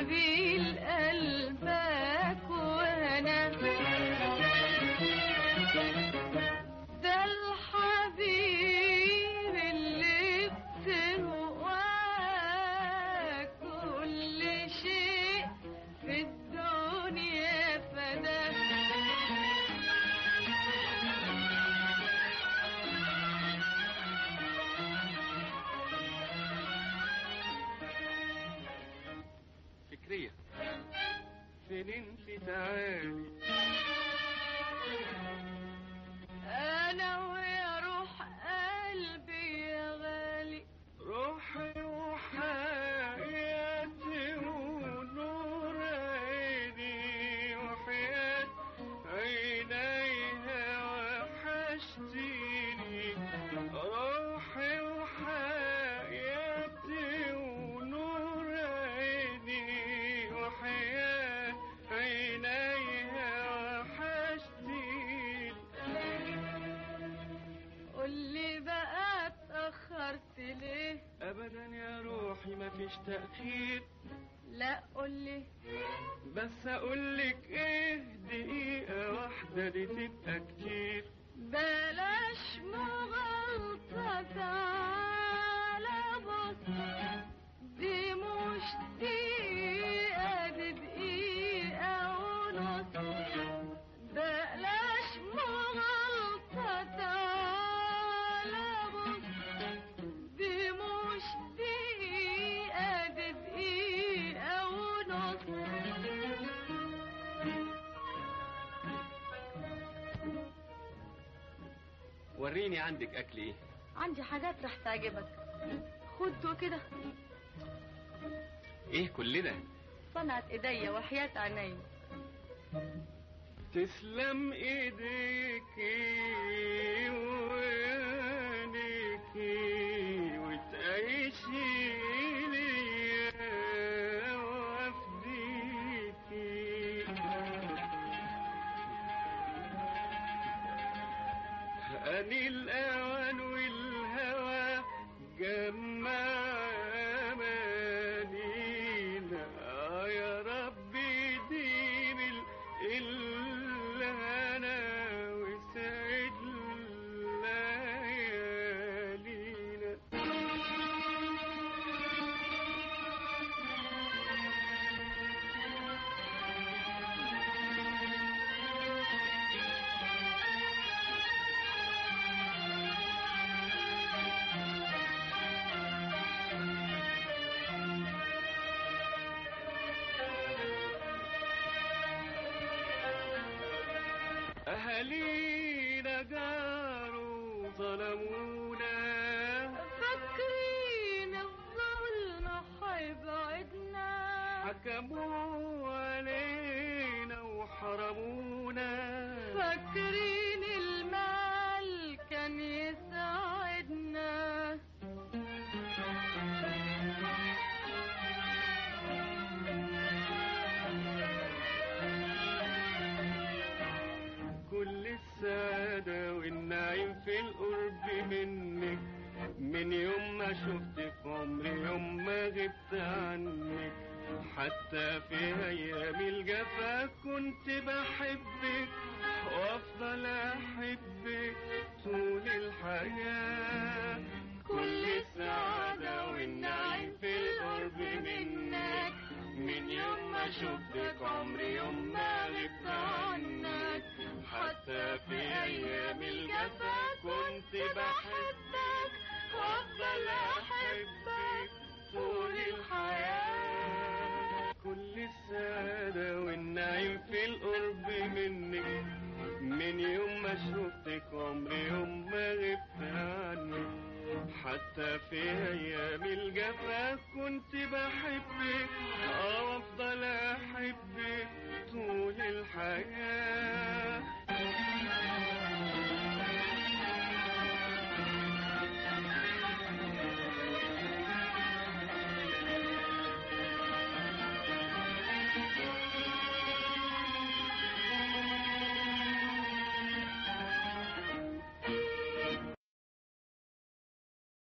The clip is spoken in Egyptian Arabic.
سلسبيل قلبك وانا ده الحبيب اللي بتهواه كل شيء في الدنيا فداه فكرية فين انت تعالي انا ويا روح قلبي يا غالي روحي وحياتي ونور عيني وحياة عينيها وحشتيني روحي وحياتي ونور عيني وحياة عينيها وحشتيني قولي بقى اتأخرت ليه ابدا يا روحي مفيش تأخير لا قولي بس اقولك ايه دقيقة واحدة دي تبقى كتير بلاش مغالطة تعالى بص دي مش دقيقة دي دقيقة ونص بلاش مغالطة تعالى بص دي مش دقيقة دي دقيقة ونص وريني عندك اكل ايه عندي حاجات رح تعجبك خد كده ايه كل ده صنعت ايديا وحياة عيني تسلم ايديكي وعينيكي وتعيشي ليا وافديكي أني الأوان والهوى جمع أمانينا آه يا ربي ديم ال- الهنا وسعد ليالينا أهالينا جاروا ظلمونا فاكرين الظلم حيبعدنا حكموا علينا وحرمونا فاكرين المال كان يساعدنا كل السعادة والنعيم في القرب منك من يوم ما شفتك عمري يوم ما غبت عنك حتى في أيام الجفا كنت بحبك وأفضل أحبك طول الحياة كل السعادة والنعيم في القرب منك من يوم ما شفتك عمري يوم ما غبت عنك حتى في أيام الجفا كنت بحبك وأفضل أحبك طول الحياة كل السعادة والنعيم في القرب منك من يوم ما شفتك عمري يوم ما غبت عنك حتى في أيام الجفا كنت بحبك أه وأفضل أحبك طول الحياة